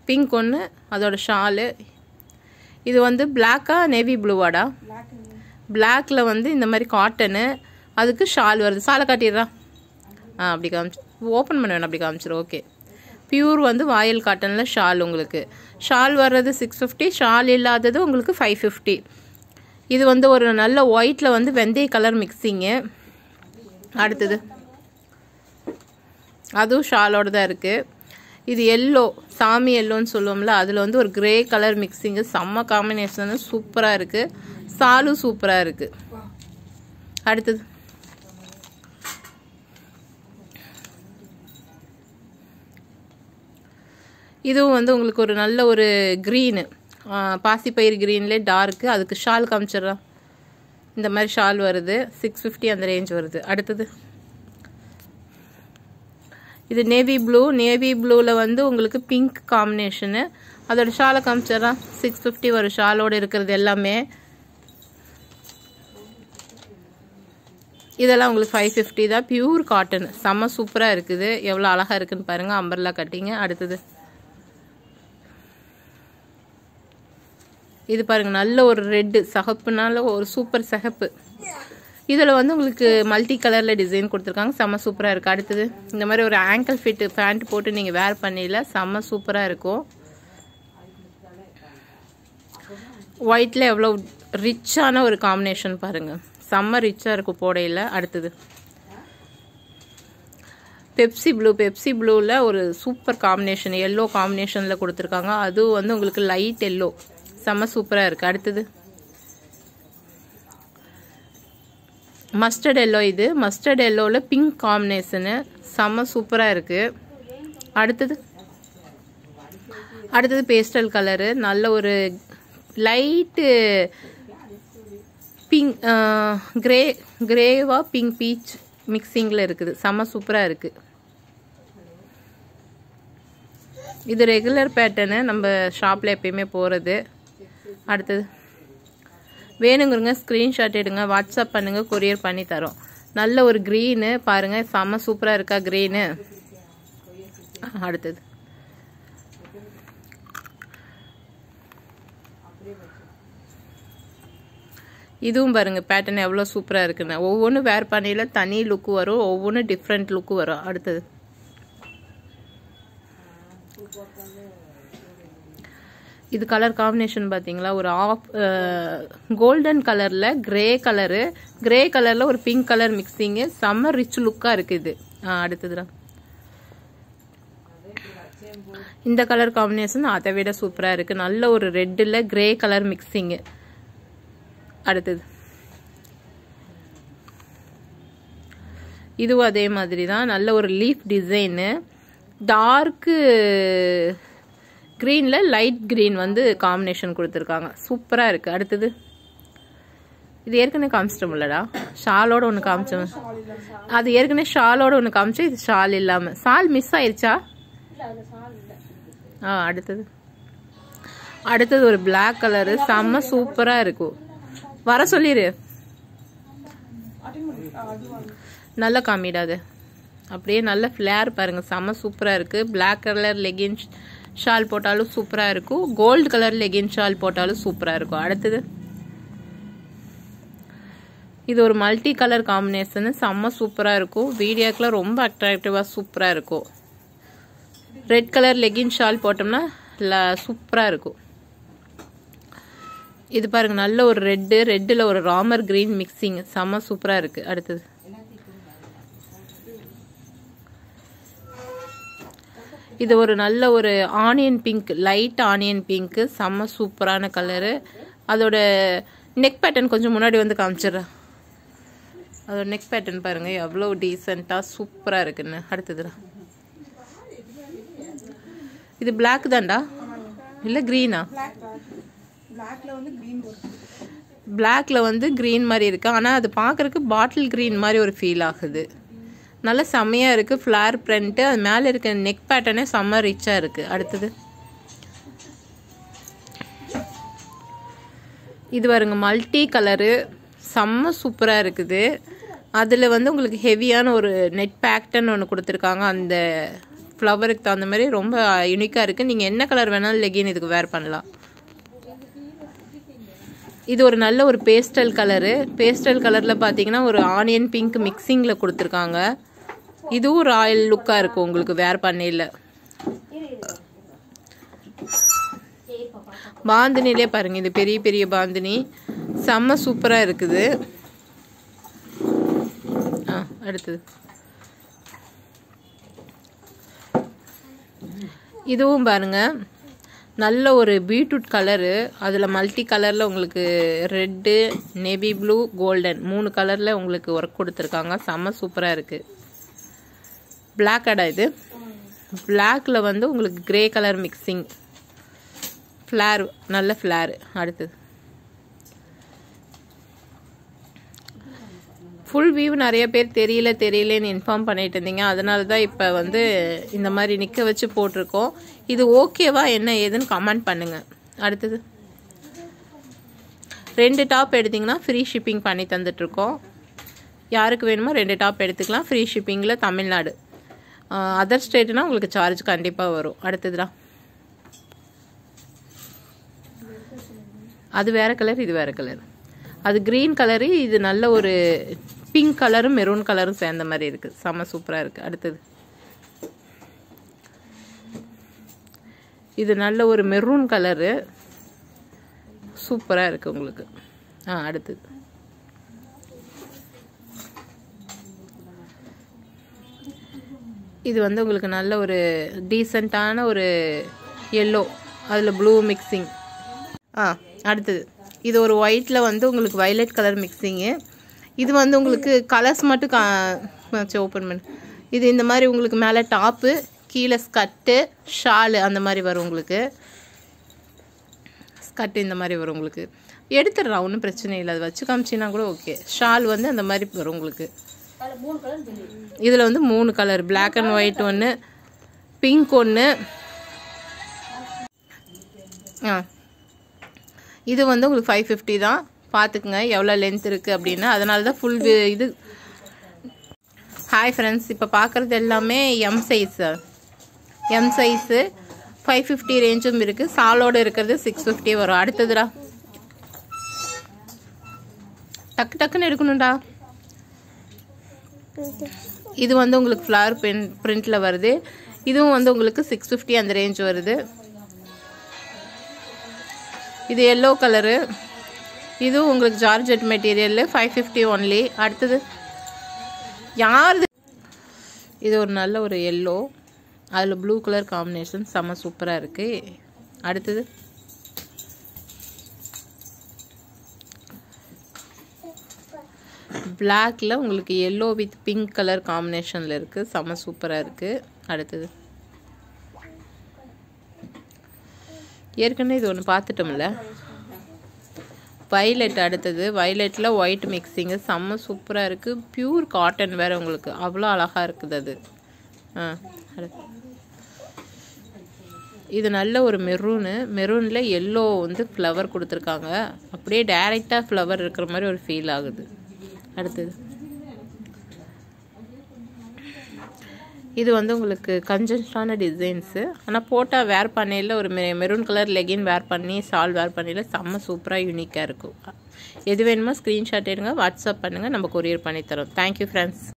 pink ஒன்று அதோட ஷாலு இது வந்து பிளாக்கா நேவி ப்ளூவாடா பிளாக்ல வந்து இந்த மாதிரி காட்டனு அதுக்கு ஷால் வருது சாலை காட்டிடுறா ஆ அப்படி காமிச்சு ஓப்பன் பண்ண வேணாம் அப்படி காமிச்சிரு ஓகே பியூர் வந்து வாயில் காட்டனில் ஷால் உங்களுக்கு ஷால் வர்றது சிக்ஸ் ஃபிஃப்டி ஷால் இல்லாதது உங்களுக்கு ஃபைவ் ஃபிஃப்டி இது வந்து ஒரு நல்ல ஒயிட்டில் வந்து வெந்தய கலர் மிக்சிங்கு அடுத்தது அதுவும் ஷாலோட தான் இருக்குது இது எல்லோ சாமி எல்லோன்னு சொல்லுவோம்ல அதில் வந்து ஒரு கிரே கலர் மிக்சிங்கு செம்ம காம்பினேஷன் சூப்பராக இருக்குது சாலும் சூப்பராக இருக்குது அடுத்தது இதுவும் வந்து உங்களுக்கு ஒரு நல்ல ஒரு க்ரீனு பாசிப்பயிர் க்ரீன்லேயே டார்க்கு அதுக்கு ஷால் காமிச்சிடுறோம் இந்த மாதிரி ஷால் வருது சிக்ஸ் ஃபிஃப்டி அந்த ரேஞ்ச் வருது அடுத்தது இது நேவி ப்ளூ நேவி ப்ளூவில் வந்து உங்களுக்கு பிங்க் காம்பினேஷனு அதோட ஷாலை காமிச்சிடறான் சிக்ஸ் ஃபிஃப்டி வரும் ஷாலோடு இருக்கிறது எல்லாமே இதெல்லாம் உங்களுக்கு ஃபைவ் ஃபிஃப்டி தான் பியூர் காட்டன் செம்ம சூப்பராக இருக்குது எவ்வளோ அழகாக இருக்குன்னு பாருங்கள் அம்பர்லா கட்டிங்க அடுத்தது இது பாருங்க நல்ல ஒரு ரெட்டு சகப்புனால ஒரு சூப்பர் சகப்பு இதில் வந்து உங்களுக்கு மல்டி கலரில் டிசைன் கொடுத்துருக்காங்க செம்ம சூப்பராக இருக்குது அடுத்தது இந்த மாதிரி ஒரு ஆங்கிள் ஃபிட் பேண்ட் போட்டு நீங்கள் வேர் பண்ணல செம்ம சூப்பராக இருக்கும் ஒயிட்டில் எவ்வளோ ரிச்சான ஒரு காம்பினேஷன் பாருங்கள் செம்ம ரிச்சாக இருக்கும் போடையில் அடுத்தது பெப்சி ப்ளூ பெப்சி ப்ளூவில் ஒரு சூப்பர் காம்பினேஷன் எல்லோ காம்பினேஷனில் கொடுத்துருக்காங்க அதுவும் வந்து உங்களுக்கு லைட் எல்லோ செம்ம சூப்பராக இருக்குது அடுத்தது மஸ்டர்ட் எல்லோ இது மஸ்டர்ட் எல்லோவில் பிங்க் காம்பினேஷனு செம்ம சூப்பராக இருக்குது அடுத்தது அடுத்தது பேஸ்டல் கலரு நல்ல ஒரு லைட்டு பிங்க் கிரே கிரேவா பிங்க் பீச் மிக்சிங்கில் இருக்குது செம்ம சூப்பராக இருக்குது இது ரெகுலர் பேட்டர்னு நம்ம ஷாப்பில் எப்பயுமே போகிறது அடுத்தது வேணுங்கிறங்க ஸ்க்ரீன்ஷாட் எடுங்க வாட்ஸ்அப் பண்ணுங்கள் கொரியர் பண்ணி தரோம் நல்ல ஒரு க்ரீனு பாருங்கள் செம்ம சூப்பராக இருக்கா க்ரீனு அடுத்தது இதுவும் பாருங்க பேட்டர்ன் எவ்வளோ சூப்பராக இருக்குன்னு ஒவ்வொன்றும் வேர் பண்ணியில் தனி லுக்கு வரும் ஒவ்வொன்றும் டிஃப்ரெண்ட் லுக்கு வரும் அடுத்தது இது கலர் காம்பினேஷன் பார்த்தீங்களா ஒரு ஆஃப் கோல்டன் கலரில் கிரே கலரு கிரே கலரில் ஒரு பிங்க் கலர் மிக்சிங்கு செம்ம ரிச் லுக்காக இருக்குது இது ஆ அடுத்ததுடா இந்த கலர் காம்பினேஷன் அதை விட சூப்பராக இருக்குது நல்ல ஒரு ரெட்டில் கிரே கலர் மிக்சிங்கு அடுத்தது இதுவும் அதே மாதிரி தான் நல்ல ஒரு லீஃப் டிசைனு டார்க்கு க்ரீனில் லைட் க்ரீன் வந்து காம்பினேஷன் கொடுத்துருக்காங்க சூப்பராக இருக்குது அடுத்தது இது ஏற்கனவே காமிச்சிட்டோம்லடா ஷாலோட ஒன்று காமிச்சோம் அது ஏற்கனவே ஷாலோட ஒன்று காமிச்சு இது ஷால் இல்லாமல் ஷால் மிஸ் ஆயிடுச்சா ஆ அடுத்தது அடுத்தது ஒரு பிளாக் கலரு செம்ம சூப்பராக இருக்கும் வர சொல்லிடு நல்லா காமிடாது அப்படியே நல்ல ஃப்ளேர் பாருங்க செம்ம சூப்பராக இருக்குது பிளாக் கலர் லெகின்ஸ் ஷால் போட்டாலும் சூப்பராக இருக்கும் கோல்டு கலர் லெகின் ஷால் போட்டாலும் சூப்பராக இருக்கும் அடுத்தது இது ஒரு மல்டி கலர் காம்பினேஷன் செம்ம சூப்பராக இருக்கும் வீடியோக்கெலாம் ரொம்ப அட்ராக்டிவாக சூப்பராக இருக்கும் ரெட் கலர் லெகின் ஷால் போட்டோம்னா சூப்பராக இருக்கும் இது பாருங்க நல்ல ஒரு ரெட்டு ரெட்டில் ஒரு ராமர் கிரீன் மிக்சிங் செம்ம சூப்பராக இருக்குது அடுத்தது இது ஒரு நல்ல ஒரு onion pink light onion pink செம்ம சூப்பரான கலரு அதோட நெக் பேட்டர்ன் கொஞ்சம் முன்னாடி வந்து காமிச்சிடுறேன் அதோட நெக் பேட்டர்ன் பாருங்க எவ்வளோ டீசெண்டாக சூப்பராக இருக்குன்னு அடுத்ததுடா இது பிளாக் தான்டா இல்லை க்ரீனா பிளாக்ல வந்து க்ரீன் மாதிரி இருக்கு ஆனால் அது பார்க்கறதுக்கு பாட்டில் க்ரீன் மாதிரி ஒரு ஃபீல் ஆகுது நல்ல செம்மையாக இருக்குது ஃப்ளார் பிரிண்ட்டு அது மேலே இருக்க நெக் பேட்டர்னே செம்ம ரிச்சாக இருக்குது அடுத்தது இது பாருங்க மல்டி கலரு செம்ம சூப்பராக இருக்குது அதில் வந்து உங்களுக்கு ஹெவியான ஒரு நெட் பேக்டன் ஒன்று கொடுத்துருக்காங்க அந்த ஃப்ளவருக்கு தகுந்த மாதிரி ரொம்ப யூனிக்காக இருக்குது நீங்கள் என்ன கலர் வேணாலும் லெகின் இதுக்கு வேர் பண்ணலாம் இது ஒரு நல்ல ஒரு பேஸ்டல் கலரு பேஸ்டல் கலரில் பார்த்தீங்கன்னா ஒரு ஆனியன் பிங்க் மிக்சிங்கில் கொடுத்துருக்காங்க இதுவும் ராயல் லுக்காக இருக்கும் உங்களுக்கு வேர் பண்ணையில் பாந்தினிலே பாருங்க இது பெரிய பெரிய பாந்தினி செம்ம சூப்பராக இருக்குது ஆ அடுத்தது இதுவும் பாருங்க நல்ல ஒரு பீட்ரூட் கலரு அதில் மல்டி கலரில் உங்களுக்கு ரெட்டு நேவி ப்ளூ கோல்டன் மூணு கலரில் உங்களுக்கு ஒர்க் கொடுத்துருக்காங்க செம்ம சூப்பராக இருக்குது பிளாக் அடா இது பிளாக்ல வந்து உங்களுக்கு கிரே கலர் மிக்சிங் ஃப்ளார் நல்ல ஃப்ளார் அடுத்தது ஃபுல் வியூ நிறைய பேர் தெரியல தெரியலன்னு இன்ஃபார்ம் பண்ணிட்டு இருந்தீங்க அதனால தான் இப்போ வந்து இந்த மாதிரி நிற்க வச்சு போட்டிருக்கோம் இது ஓகேவா என்ன ஏதுன்னு கமெண்ட் பண்ணுங்க அடுத்தது ரெண்டு டாப் எடுத்தீங்கன்னா ஃப்ரீ ஷிப்பிங் பண்ணி தந்துட்டுருக்கோம் யாருக்கு வேணுமோ ரெண்டு டாப் எடுத்துக்கலாம் ஃப்ரீ ஷிப்பிங்கில் தமிழ்நாடு அதர் ஸ்டேட்னா உங்களுக்கு சார்ஜ் கண்டிப்பாக வரும் அடுத்ததுடா அது வேற கலர் இது வேற கலர் அது க்ரீன் கலரு இது நல்ல ஒரு பிங்க் கலரும் மெரூன் கலரும் சேர்ந்த மாதிரி இருக்கு செம்ம சூப்பராக இருக்கு அடுத்தது இது நல்ல ஒரு மெரூன் கலரு சூப்பராக இருக்கு உங்களுக்கு ஆ அடுத்தது இது வந்து உங்களுக்கு நல்ல ஒரு டீசெண்டான ஒரு எல்லோ அதில் ப்ளூ மிக்சிங் ஆ அடுத்தது இது ஒரு ஒயிட்டில் வந்து உங்களுக்கு வயலட் கலர் மிக்சிங்கு இது வந்து உங்களுக்கு கலர்ஸ் மட்டும் கா ஓப்பன் பண்ணு இது இந்த மாதிரி உங்களுக்கு மேலே டாப்பு கீழே ஸ்கட்டு ஷாலு அந்த மாதிரி வரும் உங்களுக்கு ஸ்கட்டு இந்த மாதிரி வரும் உங்களுக்கு எடுத்துடுறா ஒன்றும் பிரச்சனை இல்லை அது வச்சு காமிச்சின்னா கூட ஓகே ஷால் வந்து அந்த மாதிரி வரும் உங்களுக்கு இதில் வந்து மூணு கலர் பிளாக் அண்ட் ஒயிட் ஒன்று பிங்க் ஒன்று ஆ இது வந்து உங்களுக்கு ஃபைவ் ஃபிஃப்டி தான் பார்த்துக்குங்க எவ்வளோ லென்த் இருக்குது அப்படின்னு அதனால தான் ஃபுல் இது ஹாய் ஃப்ரெண்ட்ஸ் இப்போ பார்க்குறது எல்லாமே M size M size five fifty ரேஞ்சும் இருக்குது சாலோடு இருக்கிறது சிக்ஸ் ஃபிஃப்டி வரும் அடுத்ததுடா டக்கு டக்குன்னு எடுக்கணும்டா இது வந்து உங்களுக்கு ஃப்ளவர் பிரிண்ட் பிரிண்டில் வருது இதுவும் வந்து உங்களுக்கு சிக்ஸ் ஃபிஃப்டி அந்த ரேஞ்ச் வருது இது எல்லோ கலரு இதுவும் உங்களுக்கு georgette material five fifty only அடுத்தது யார் இது ஒரு நல்ல ஒரு எல்லோ அதில் ப்ளூ கலர் காம்பினேஷன் செம்ம சூப்பராக இருக்குது அடுத்தது பிளாக்ல உங்களுக்கு எல்லோ வித் பிங்க் கலர் காம்பினேஷனில் இருக்குது செம்ம சூப்பராக இருக்குது அடுத்தது ஏற்கனவே இது ஒன்று பார்த்துட்டோம்ல வைலட் அடுத்தது வைலட்டில் ஒயிட் மிக்சிங்கு செம்ம சூப்பராக இருக்குது பியூர் காட்டன் வேறு உங்களுக்கு அவ்வளோ அழகாக இருக்குது அது ஆ அடுத்து இது நல்ல ஒரு மெரூனு மெரூனில் எல்லோ வந்து ஃப்ளவர் கொடுத்துருக்காங்க அப்படியே டைரெக்டாக ஃப்ளவர் இருக்கிற மாதிரி ஒரு ஃபீல் ஆகுது அடுத்தது இது வந்து உங்களுக்கு கன்ஜஸ்டான டிசைன்ஸு ஆனால் போட்டால் வேர் பண்ணையில் ஒரு மெ மெரூன் கலர் லெகின் வேர் பண்ணி ஷால் வேர் பண்ணையில் செம்ம சூப்பராக யூனிக்காக இருக்கும் எது வேணுமோ ஸ்க்ரீன்ஷாட் எடுங்க வாட்ஸ்அப் பண்ணுங்கள் நம்ம கொரியர் பண்ணித்தரோம் தேங்க்யூ ஃப்ரெண்ட்ஸ்